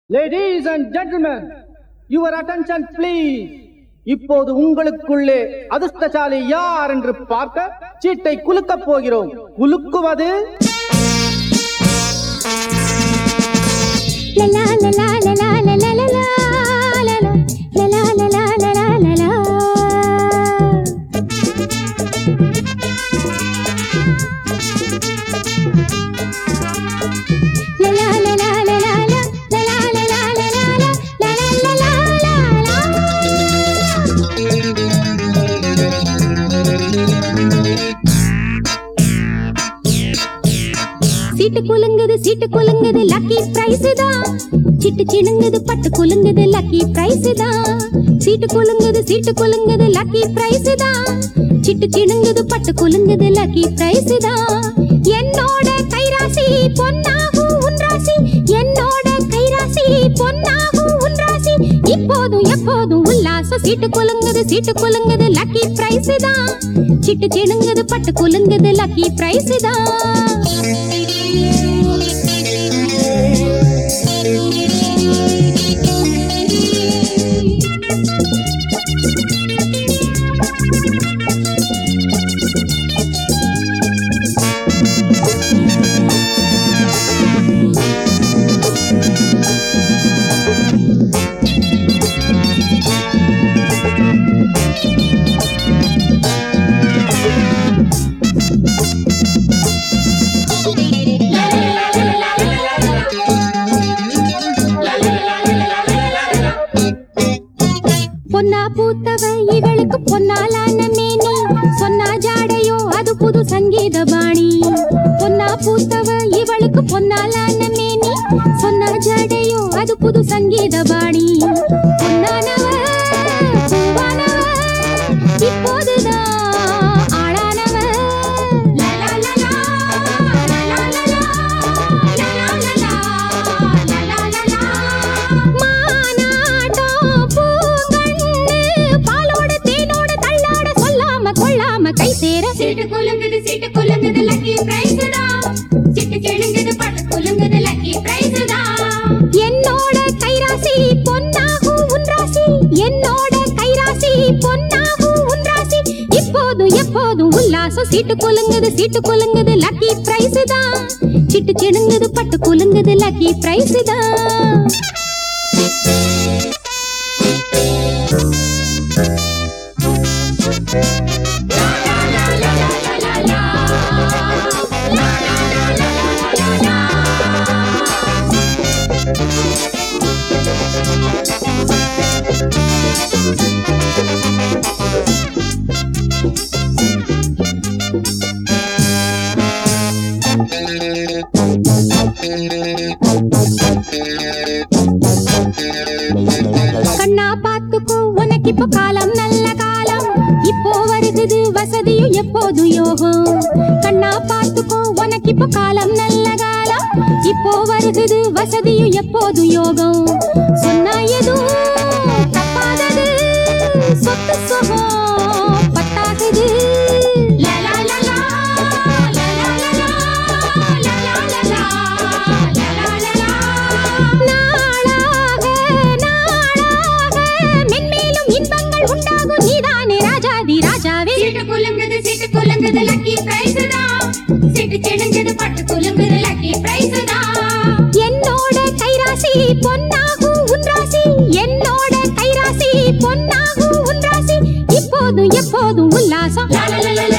Ladies and gentlemen, your attention please. இப்போது உங்களுக்குள்ளே அதிர்ஷ்டசாலி யார் என்று பார்க்க சீட்டை குலுக்கப் போகிறோம் குலுக்குவது La la la la la la la la la la la la. La la la la la la la la. La la la la la la la. La la la la la la la. La la la la la la. சீட்டு குலுங்குது சீட்டு குலுங்குது lucky prize தான் சிட்டு சிணுங்குது பட்டு குலுங்குது lucky prize தான் சீட்டு குலுங்குது சீட்டு குலுங்குது லக்கி பிரைஸ் தான் சிட்டு சிணுங்குது பட்டு குலுங்குது லக்கி பிரைஸ் தான் என்னோட கைராசி பொன்னாகும் உன் ராசி என்னோட கைராசி பொன்னாகும் உன் ராசி இப்போதும் எப்போதும் உல்லாசம் சீட்டு குலுங்குது சீட்டு குலுங்குது லக்கி பிரைஸ் தான் சிட்டு சிணுங்குது பட்டு குலுங்குது லக்கி பிரைஸ் தான் பொன்னா பூத்தவ இவளுக்கு பொன்னாலான மேனி சொன்னா ஜாடையோ அது புது சங்கீத பாணி பொன்னா பூத்தவ இவளுக்கு பொன்னாலான மேனி சொன்னா ஜாடையோ அது புது சங்கீத பாணி பொன்னானவ பூவானவ இப்போதுதான் ஆளானவ லா லா லா லா, லா லா லா லா, லா லா லா லா, லா லா லா லா. மானாட்டம் பூங்கண்ணு, பாலோடு தேனோடு தள்ளாட சொல்லாம கொள்ளாம கை சேர சீட்டு குலுங்குது சீட்டு குலுங்குது லக்கி பிரைஸ் தான் சிட்டு கிழுங்குது பட்டு குலுங்குது லக்கி பிரைஸ் தான் என்னோட கைராசி பொன்னாகும் உன் ராசி என்னோட கைராசி பொன்னாகும் உன் ராசி இப்போதும் எப்போதும் உல்லாசம் சீட்டு குலுங்குது சீட்டு குலுங்குது லக்கி பிரைஸ் தான் சிட்டு சிணுங்குது பட்டு குலுங்குது லக்கி பிரைஸ் தான் கண்ணா பாத்துக்கோ உனக்கு இப்போ காலம் நல்ல காலம் இப்போ வருகுது வசதியும் எப்போதும் யோகம் கண்ணா பாத்துக்கோ உனக்கு இப்போ காலம் நல்ல காலம் இப்போ வருகுது வசதியும் எப்போதும் யோகம் சொன்னா எதுவும் தப்பாதது சொத்து சுகம் பத்தாகுது லா லா லா லா லா லா லா லா லா லா லா லா லா லா லா லா நாளாக நாளாக மென்மேலும் இன்பங்கள் உண்டாகும் நீதானே ராஜாதி ராஜாவே சீட்டு குலுங்குது சீட்டு குலுங்குது லக்கி பிரைஸ் தான் சிட்டு கிழுங்குது பட்டு குலுங்குது லக்கி பிரைஸ் தான் என்னோட கைராசி பொன்னாகும் உன் ராசி என்னோட கைராசி பொன்னாகும் உன் ராசி இப்போதும் எப்போதும் உல்லாசம் லா லா லா லா